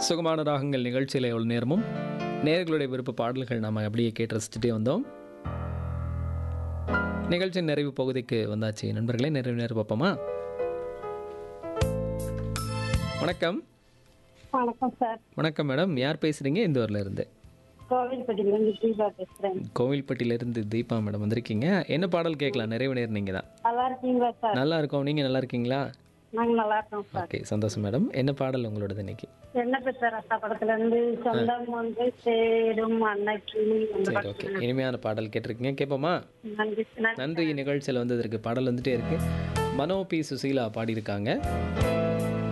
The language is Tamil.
சுகமான ராகங்கள் நிகழ்ச்சியில் எவ்வளோ நேரமும் நேர்களுடைய விருப்ப பாடல்கள் நாம் அப்படியே கேட்டு ரசிச்சுட்டே வந்தோம் நிகழ்ச்சியின் நிறைவு பகுதிக்கு வந்தாச்சு நண்பர்களே நிறைவு நேரம் பார்ப்போமா வணக்கம் வணக்கம் சார் வணக்கம் மேடம் யார் பேசுகிறீங்க இந்த ஊரில் இருந்து கோவில்பட்டியிலேருந்து தீபா பேசுறேன் கோவில்பட்டியிலேருந்து தீபா மேடம் வந்திருக்கீங்க என்ன பாடல் கேட்கலாம் நிறைவு நேரம் நீங்கள் தான் நல்லா இருக்கீங்களா சார் நல்லா இருக்கோம் நீங்கள் நல்லா இருக்கீங்களா நாங்க நல்லா இருக்கோம் சார் ஓகே சந்தோஷம் மேடம் என்ன பாடல் உங்களோடது இன்னைக்கு என்ன பெற்ற ரசா படத்துல இருந்து சொந்தம் வந்து சேரும் அன்னைக்கு அந்த சரி படத்துல ஓகே இனிமையான பாடல் கேட்டிருக்கீங்க கேட்போமா நன்றி நன்றி நன்றி நிகழ்ச்சியில் வந்ததற்கு பாடல் வந்துட்டே இருக்கு மனோ பி சுசீலா பாடியிருக்காங்க